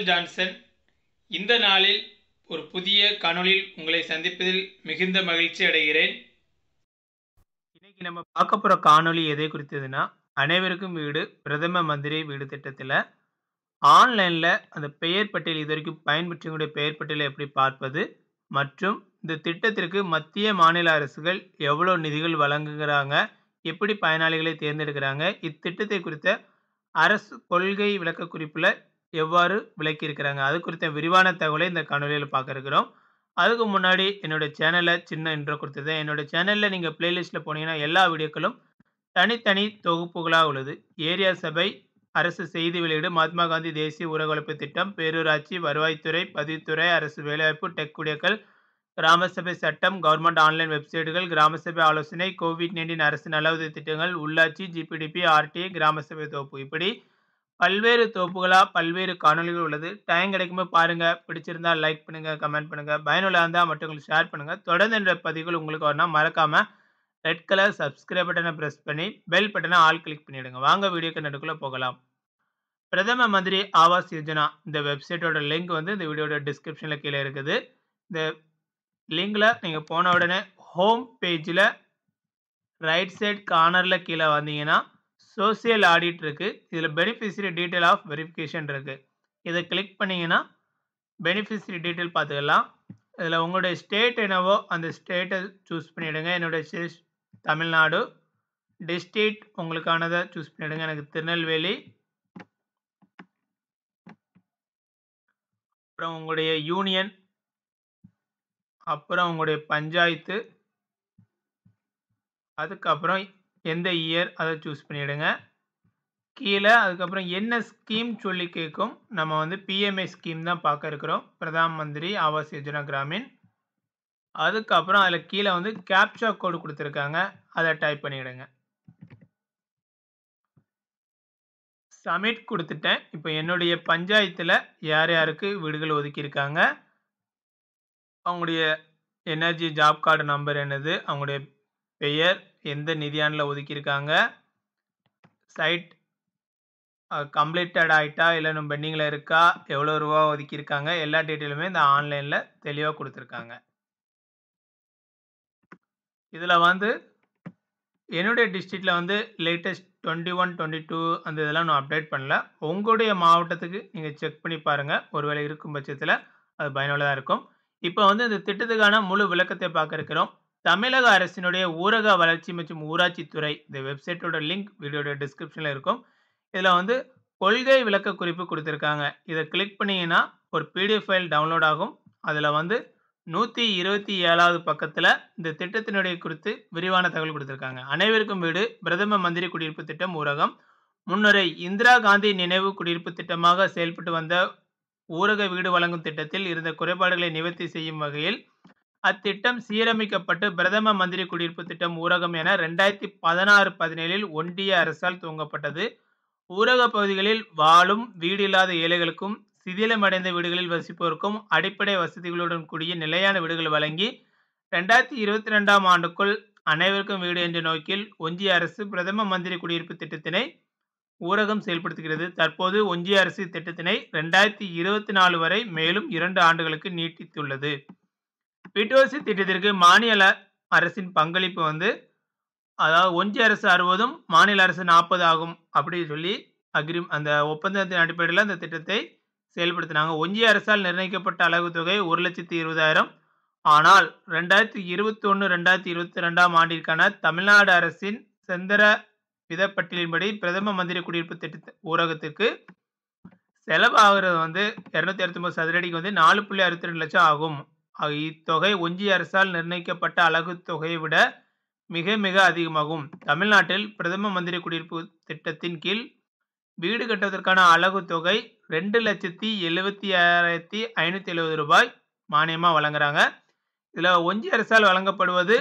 Michael Johnson இந்த நாளில் ஒரு புதிய காணொளியில் உங்களை சந்திப்பதில் மிகுந்த மகிழ்ச்சி அடைகிறேன் இன்னைக்கு நம்ம பார்க்க போகிற காணொளி எதை குறித்ததுன்னா அனைவருக்கும் வீடு பிரதம மந்திரி வீடு திட்டத்தில் ஆன்லைனில் அந்த பெயர் பட்டியல் இது வரைக்கும் பயன்பெற்றவங்களுடைய பெயர் பட்டியலை எப்படி பார்ப்பது மற்றும் இந்த திட்டத்திற்கு மத்திய மாநில அரசுகள் எவ்வளோ நிதிகள் வழங்குகிறாங்க எப்படி பயனாளிகளை தேர்ந்தெடுக்கிறாங்க இத்திட்டத்தை குறித்த அரசு கொள்கை விளக்க குறிப்பில் எவ்வாறு விளக்கியிருக்கிறாங்க அது குறித்த விரிவான தகவலை இந்த காணொலியில் பார்க்க இருக்கிறோம் அதுக்கு முன்னாடி என்னோட சேனலை சின்ன இன்ட்ரோ கொடுத்தது என்னோட சேனலில் நீங்கள் பிளேலிஸ்ட்டில் போனீங்கன்னா எல்லா வீடியோக்களும் தனித்தனி தொகுப்புகளாக உள்ளது ஏரியா சபை அரசு செய்தி வெளியீடு மகாத்மா காந்தி தேசிய ஊரகவழைப்பு திட்டம் பேரூராட்சி வருவாய்த்துறை பதிவுத்துறை அரசு வேலைவாய்ப்பு டெக் குடியக்கள் கிராம சபை சட்டம் கவர்மெண்ட் ஆன்லைன் வெப்சைட்டுகள் கிராம சபை ஆலோசனை கோவிட் நைன்டீன் அரசு நல உதவி திட்டங்கள் உள்ளாட்சி ஜிபிடிபி ஆர்டிஐ கிராம சபை தொகுப்பு இப்படி பல்வேறு தொகுப்புகளாக பல்வேறு காணொலிகள் உள்ளது டைம் கிடைக்கும்போது பாருங்கள் பிடிச்சிருந்தா லைக் பண்ணுங்கள் கமெண்ட் பண்ணுங்கள் பயனுள்ள இருந்தால் மற்றவங்களுக்கு ஷேர் பண்ணுங்கள் தொடர்ந்து என்ற பதிவுகள் உங்களுக்கு வரணும் மறக்காமல் ரெட் கலர் சப்ஸ்கிரைப் பட்டனை ப்ரெஸ் பண்ணி பெல் பட்டனை ஆல் கிளிக் பண்ணிவிடுங்க வாங்க வீடியோக்கு நடுக்குள்ளே போகலாம் பிரதம மந்திரி ஆவாஸ் யோஜனா இந்த வெப்சைட்டோட லிங்க் வந்து இந்த வீடியோட டிஸ்கிரிப்ஷனில் கீழே இருக்குது இந்த லிங்கில் நீங்கள் போன உடனே ஹோம் பேஜில் ரைட் சைட் கார்னரில் கீழே வந்தீங்கன்னா சோசியல் ஆடிட் இருக்குது இதில் பெனிஃபிஷரி டீட்டெயில் ஆஃப் வெரிஃபிகேஷன் இருக்குது இதை கிளிக் பண்ணிங்கன்னா பெனிஃபிஷரி டீட்டெயில் பார்த்துக்கலாம் இதில் உங்களுடைய ஸ்டேட் என்னவோ அந்த ஸ்டேட்டை சூஸ் பண்ணிவிடுங்க என்னுடைய ஸ்டேட் தமிழ்நாடு டிஸ்ட்ரிக்ட் உங்களுக்கானதை சூஸ் பண்ணிவிடுங்க எனக்கு திருநெல்வேலி அப்புறம் உங்களுடைய யூனியன் அப்புறம் உங்களுடைய பஞ்சாயத்து அதுக்கப்புறம் எந்த இயர் அதை சூஸ் பண்ணிவிடுங்க கீழே அதுக்கப்புறம் என்ன ஸ்கீம் சொல்லி கேட்கும் நம்ம வந்து பிஎம்ஐ ஸ்கீம் தான் பார்க்க இருக்கிறோம் பிரதான் மந்திரி ஆவாஸ் யோஜனா கிராமின் அதுக்கப்புறம் அதில் கீழே வந்து கேப்சா கோடு கொடுத்துருக்காங்க அதை டைப் பண்ணிவிடுங்க சப்மிட் கொடுத்துட்டேன் இப்போ என்னுடைய பஞ்சாயத்தில் யார் யாருக்கு வீடுகள் ஒதுக்கியிருக்காங்க அவங்களுடைய எனர்ஜி ஜாப் கார்டு நம்பர் என்னது அவங்களுடைய பெயர் எந்த நிதியாண்டில் ஒதுக்கியிருக்காங்க சைட் கம்ப்ளீட்டட் ஆகிட்டா இல்லை நம்ம பெண்டிங்கில் இருக்கா எவ்வளோ ரூபா ஒதுக்கியிருக்காங்க எல்லா டீட்டெயிலுமே இந்த ஆன்லைனில் தெளிவாக கொடுத்துருக்காங்க இதில் வந்து என்னுடைய டிஸ்ட்ரிக்டில் வந்து latest twenty one twenty two அந்த இதெல்லாம் நான் அப்டேட் பண்ணல உங்களுடைய மாவட்டத்துக்கு நீங்கள் செக் பண்ணி பாருங்கள் ஒருவேளை இருக்கும் பட்சத்தில் அது பயனுள்ளதாக இருக்கும் இப்போ வந்து இந்த திட்டத்துக்கான முழு விளக்கத்தை பார்க்க இருக்கிறோம் தமிழக அரசினுடைய ஊரக வளர்ச்சி மற்றும் ஊராட்சித்துறை இந்த வெப்சைட்டோட லிங்க் வீடியோட டிஸ்கிரிப்ஷனில் இருக்கும் இதில் வந்து கொள்கை விளக்க குறிப்பு கொடுத்துருக்காங்க இதை கிளிக் பண்ணிங்கன்னா ஒரு பிடிஎஃப் ஃபைல் டவுன்லோட் ஆகும் அதில் வந்து நூற்றி இருபத்தி ஏழாவது பக்கத்தில் இந்த திட்டத்தினுடைய குறித்து விரிவான தகவல் கொடுத்துருக்காங்க அனைவருக்கும் வீடு பிரதம மந்திரி குடியிருப்பு திட்டம் ஊரகம் முன்னுரை இந்திரா காந்தி நினைவு குடியிருப்பு திட்டமாக செயல்பட்டு வந்த ஊரக வீடு வழங்கும் திட்டத்தில் இருந்த குறைபாடுகளை நிவர்த்தி செய்யும் வகையில் அத்திட்டம் சீரமைக்கப்பட்டு பிரதம மந்திரி குடியிருப்பு திட்டம் ஊரகம் என ரெண்டாயிரத்தி பதினாறு பதினேழில் ஒன்றிய அரசால் துவங்கப்பட்டது ஊரக பகுதிகளில் வாழும் வீடு இல்லாத ஏழைகளுக்கும் சிதிலமடைந்த வீடுகளில் வசிப்போருக்கும் அடிப்படை வசதிகளுடன் கூடிய நிலையான வீடுகள் வழங்கி ரெண்டாயிரத்தி இருபத்தி ரெண்டாம் ஆண்டுக்குள் அனைவருக்கும் வீடு என்ற நோக்கில் ஒன்றிய அரசு பிரதம மந்திரி குடியிருப்பு திட்டத்தினை ஊரகம் செயல்படுத்துகிறது தற்போது ஒன்றிய அரசு திட்டத்தினை ரெண்டாயிரத்தி இருபத்தி நாலு வரை மேலும் இரண்டு ஆண்டுகளுக்கு நீட்டித்துள்ளது வீட்டுவசதி திட்டத்திற்கு மாநில அரசின் பங்களிப்பு வந்து அதாவது ஒன்றிய அரசு அறுபதும் மாநில அரசு நாற்பது ஆகும் அப்படி சொல்லி அக்ரி அந்த ஒப்பந்தத்தின் அடிப்படையில் அந்த திட்டத்தை செயல்படுத்தினாங்க ஒன்றிய அரசால் நிர்ணயிக்கப்பட்ட அளவு தொகை ஒரு லட்சத்தி இருபதாயிரம் ஆனால் ரெண்டாயிரத்தி இருபத்தி ஒன்று ரெண்டாயிரத்தி இருபத்தி ரெண்டாம் ஆண்டிற்கான தமிழ்நாடு அரசின் செந்தர விதப்பட்டியலின்படி பிரதம மந்திரி குடியிருப்பு திட்ட ஊரகத்திற்கு செலவாகிறது வந்து இரநூத்தி அறுபத்தொம்பது சதுரடிக்கு வந்து நாலு புள்ளி அறுபத்தி ரெண்டு லட்சம் ஆகும் இத்தொகை ஒன்றிய அரசால் நிர்ணயிக்கப்பட்ட அலகு தொகையை விட மிக மிக அதிகமாகும் தமிழ்நாட்டில் பிரதம மந்திரி குடியிருப்பு திட்டத்தின் கீழ் வீடு கட்டுவதற்கான அலகு தொகை ரெண்டு லட்சத்தி எழுபத்தி ஆறாயிரத்தி ஐநூற்றி எழுபது ரூபாய் மானியமாக வழங்குறாங்க இதில் ஒன்றிய அரசால் வழங்கப்படுவது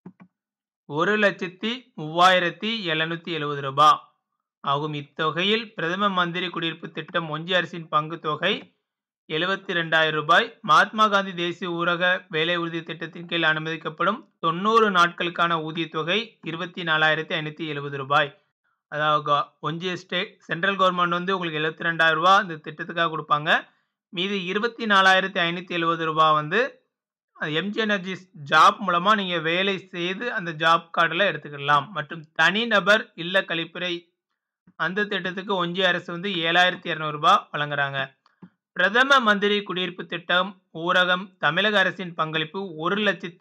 ஒரு லட்சத்தி மூவாயிரத்தி எழுநூற்றி எழுபது ரூபாய் ஆகும் இத்தொகையில் பிரதம மந்திரி குடியிருப்பு திட்டம் ஒன்றிய அரசின் பங்கு தொகை எழுபத்தி ரெண்டாயிரம் ரூபாய் மகாத்மா காந்தி தேசிய ஊரக வேலை உறுதி திட்டத்தின் கீழ் அனுமதிக்கப்படும் தொண்ணூறு நாட்களுக்கான ஊதியத் தொகை இருபத்தி நாலாயிரத்தி ஐநூற்றி எழுபது ரூபாய் அதாவது கா- ஒன்றிய ஸ்டேட் சென்ட்ரல் கவர்மெண்ட் வந்து உங்களுக்கு எழுபத்தி ரெண்டாயிரம் ரூபாய் இந்த திட்டத்துக்காக கொடுப்பாங்க மீதி ரூ. 24,570 வந்து எம்ஜி எனர்ஜிஸ் ஜாப் மூலமா நீங்க வேலை செய்து அந்த ஜாப் கார்டுல எடுத்துக்கலாம். மற்றும் தனிநபர் இல்ல கழிப்பறை அந்த திட்டத்துக்கு ஒன்றிய அரசு வந்து ரூ. 7,200 வழங்குறாங்க. பிரதம மந்திரி குடியிருப்பு திட்டம், ஊரகம் தமிழக அரசின் பங்களிப்பு ரூ.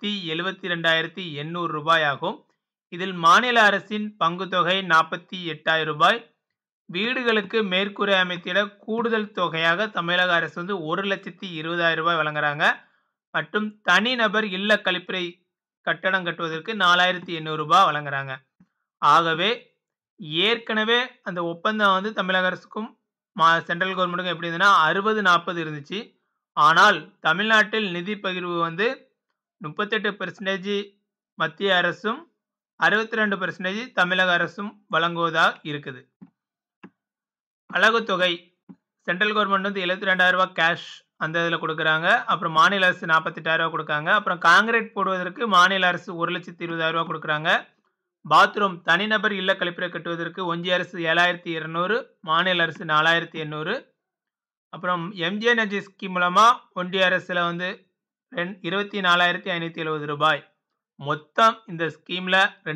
1,72,800 ஆகும். இதில் மாநில அரசின் பங்குத்தொகை ரூ. 48,000 வீடுகளுக்கு மேற்கூரை அமைத்திட கூடுதல் தொகையாக தமிழக அரசு வந்து ரூ. 1,20,000 வழங்குறாங்க. மற்றும் தனிநபர் இல்ல கழிப்பறை கட்டடம் கட்டுவதற்கு ரூ. 4,800 வழங்குறாங்க. ஆகவே ஏற்கனவே அந்த ஒப்பந்தம் வந்து தமிழக அரசுக்கும், மா சென்ட்ரல் கவர்ன்மென்ட்க்கும் எப்படி இருந்ததுன்னா 60, 40 இருந்துச்சு. ஆனால் தமிழ்நாட்டில் நிதி பகிர்வு வந்து 38% மத்திய அரசும், 62% தமிழக அரசும் வழங்குவதா இருக்குது. அலகுத்தொகை சென்ட்ரல் கவர்ன்மென்ட் வந்து ரூ. 72,000 கேஷ் அந்த இதுல குடுக்குறாங்க. அப்புறம் மாநில அரசு ரூ. 48,000 குடுக்காங்க. அப்புறம் கான்கிரீட் போடுவதற்கு மாநில அரசு ரூ. 1,20,000 குடுக்குறாங்க. பாத்ரூம் தனிநபர் இல்ல கழிப்பறை கட்டுவதற்கு ஒன்றிய அரசு 7,200 மாநில அரசு 4,800 அப்புறம் எம்ஜி எனர்ஜி ஸ்கீம் மூலமா ஒன்றிய அரசுல வந்து ரெண் ரூ. 24,570 மொத்தம் இந்த ஸ்கீம்ல ரூ.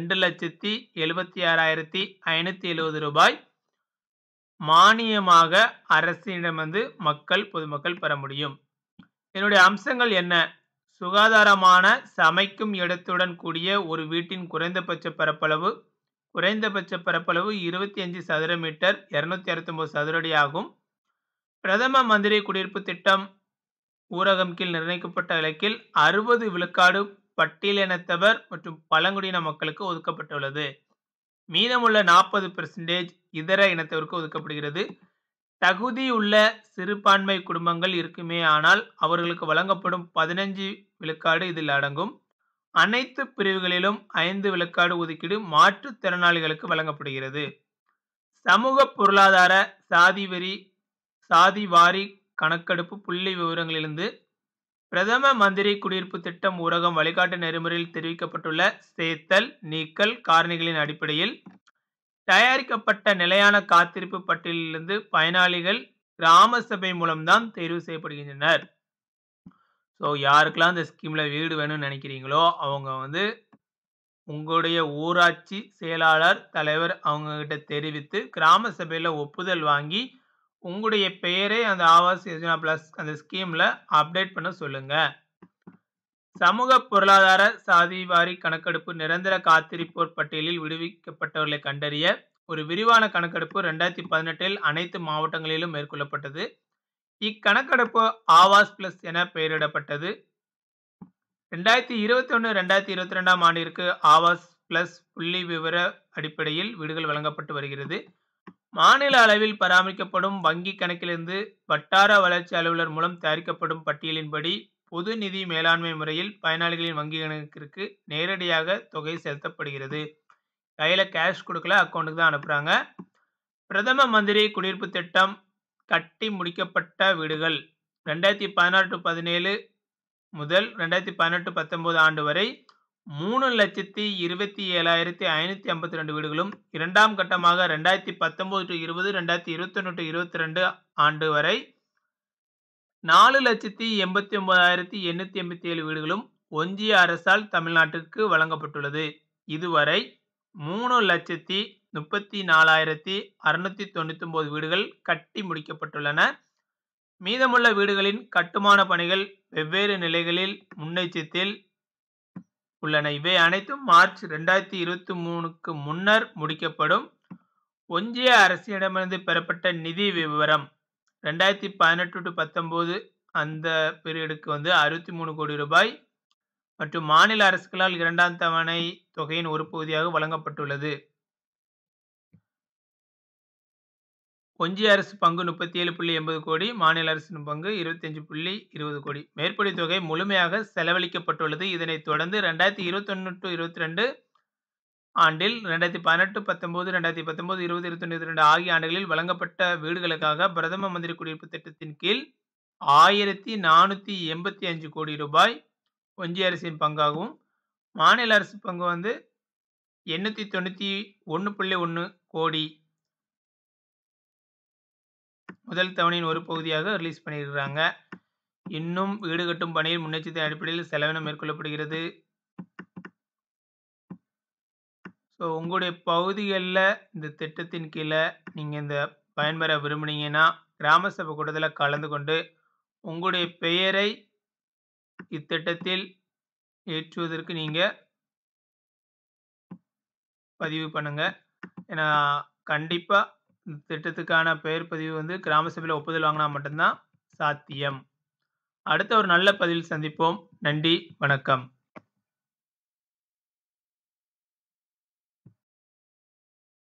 2,76,570 மானியமாக அரசிடம் வந்து மக்கள், பொதுமக்கள் பெற முடியும். இதனுடைய அம்சங்கள் என்ன? சுகாதாரமான சமைக்கும் இடத்துடன் கூடிய ஒரு வீட்டின் குறைந்தபட்ச பரப்பளவு குறைந்தபட்ச பரப்பளவு 25 சதுர மீட்டர் 269 சதுர அடி ஆகும். பிரதம மந்திரி குடியிருப்பு திட்டம் ஊரகம் கீழ் நிர்ணயிக்கப்பட்ட இலக்கில் 60 விழுக்காடு பட்டியலினத்தவர் மற்றும் பழங்குடியின மக்களுக்கு ஒதுக்கப்பட்டுள்ளது. மீதமுள்ள 40% இதர இனத்தவருக்கு ஒதுக்கப்படுகிறது. தகுதியுள்ள சிறுபான்மை குடும்பங்கள் இருக்குமேயானால் அவர்களுக்கு வழங்கப்படும் 15 விழுக்காடு இதில் அடங்கும். அனைத்து பிரிவுகளிலும் 5 விழுக்காடு ஒதுக்கீடு மாற்றுத் திறனாளிகளுக்கு வழங்கப்படுகிறது. சமூக பொருளாதார சாதி வெறி சாதி வாரி கணக்கெடுப்பு புள்ளி விவரங்களிலிருந்து பிரதம மந்திரி குடியிருப்பு திட்டம் ஊரகம் வழிகாட்டு நெறிமுறையில் தெரிவிக்கப்பட்டுள்ள சேர்த்தல், நீக்கல் காரணிகளின் அடிப்படையில் தயாரிக்கப்பட்ட நிலையான காத்திருப்பு பட்டியலிலிருந்து பயனாளிகள் கிராம சபை மூலம் தான் தேர்வு செய்யப்படுகின்றனர். ஸோ யாருக்கெல்லாம் இந்த ஸ்கீம்ல வீடு வேணும்னு நினைக்கிறீங்களோ, அவங்க வந்து உங்களுடைய ஊராட்சி செயலாளர், தலைவர் அவங்க கிட்ட தெரிவித்து கிராம சபையில ஒப்புதல் வாங்கி, உங்களுடைய பெயரை அந்த ஆவாஸ் யோஜனா பிளஸ் அந்த ஸ்கீம்ல அப்டேட் பண்ண சொல்லுங்க. சமூக பொருளாதார சாதி வாரி கணக்கெடுப்பு நிரந்தர காத்திருப்போர் பட்டியலில் விடுவிக்கப்பட்டவர்களை கண்டறிய ஒரு விரிவான கணக்கெடுப்பு 2018இல் அனைத்து மாவட்டங்களிலும் மேற்கொள்ளப்பட்டது. இக்கணக்கெடுப்பு ஆவாஸ் பிளஸ் என பெயரிடப்பட்டது. 2021, 2022ஆம் ஆண்டிற்கு ஆவாஸ் பிளஸ் புள்ளி விவர அடிப்படையில் வீடுகள் வழங்கப்பட்டு வருகிறது. மாநில அளவில் பராமரிக்கப்படும் வங்கி கணக்கிலிருந்து வட்டார வளர்ச்சி அலுவலர் மூலம் தயாரிக்கப்படும் பட்டியலின்படி பொது நிதி மேலாண்மை முறையில் பயனாளிகளின் வங்கி கணக்கிற்கு நேரடியாக தொகை செலுத்தப்படுகிறது. கையில கேஷ் குடுக்கல, அக்கவுண்ட்க்கு தான் அனுப்புறாங்க. பிரதம மந்திரி குடியிருப்பு திட்டம் கட்டி முடிக்கப்பட்ட வீடுகள் 2016-17 முதல் 2018-19 ஆண்டு வரை 3,27,552 வீடுகளும், இரண்டாம் கட்டமாக 2019-20, 2021-22 ஆண்டு வரை 4,89,887 வீடுகளும் ஒன்றிய அரசால் தமிழ்நாட்டிற்கு வழங்கப்பட்டுள்ளது. இதுவரை 3,34,699 வீடுகள் கட்டி முடிக்கப்பட்டுள்ளன. மீதமுள்ள வீடுகளின் கட்டுமான பணிகள் வெவ்வேறு நிலைகளில் முன்னேற்றத்தில் உள்ளன. இவை அனைத்தும் மார்ச் 2023க்கு முன்னர் முடிக்கப்படும். ஒன்றிய அரசிடமிருந்து பெறப்பட்ட நிதி விவரம் 2018-19 அந்த பீரியடுக்கு வந்து ரூ. 63 கோடி மற்றும் மாநில அரசுகளால் இரண்டாம் தவணை தொகையின் ஒரு பகுதியாக வழங்கப்பட்டுள்ளது. ஒன்றிய அரசு பங்கு 37.80 கோடி, மாநில அரசின் பங்கு 25.20 கோடி. மேற்படி தொகை முழுமையாக செலவழிக்கப்பட்டுள்ளது. இதனைத் தொடர்ந்து 2021-22 ஆண்டில் 2018-19, 2019, 20, 21, 22 ஆகிய ஆண்டுகளில் வழங்கப்பட்ட வீடுகளுக்காக பிரதம மந்திரி குடியிருப்பு திட்டத்தின் கீழ் ரூ. 1,485 கோடி ஒன்றிய அரசின் பங்காகவும், மாநில அரசு பங்கு வந்து ரூ. 891.1 கோடி முதல் தவணையின் ஒரு பகுதியாக ரிலீஸ் பண்ணியிருக்கிறாங்க. இன்னும் வீடு கட்டும் பணியில் முன்னெச்சரிக்கை அடிப்படையில் செலவினம் மேற்கொள்ளப்படுகிறது. ஸோ உங்களுடைய பகுதிகள்ல இந்த திட்டத்தின் கீழ நீங்க இந்த பயன்பெற விரும்புனீங்கன்னா, கிராம சபை கூட்டத்தில கலந்து கொண்டு, உங்களுடைய பெயரை இத்திட்டத்தில் ஏற்றுவதற்கு நீங்க பதிவு பண்ணுங்க. ஏன்னா, கண்டிப்பா இந்த திட்டத்துக்கான பெயர் பதிவு வந்து கிராம சபையில ஒப்புதல் வாங்குனா மட்டும் தான் சாத்தியம். அடுத்த ஒரு நல்ல பதிவில் சந்திப்போம். நன்றி, வணக்கம்.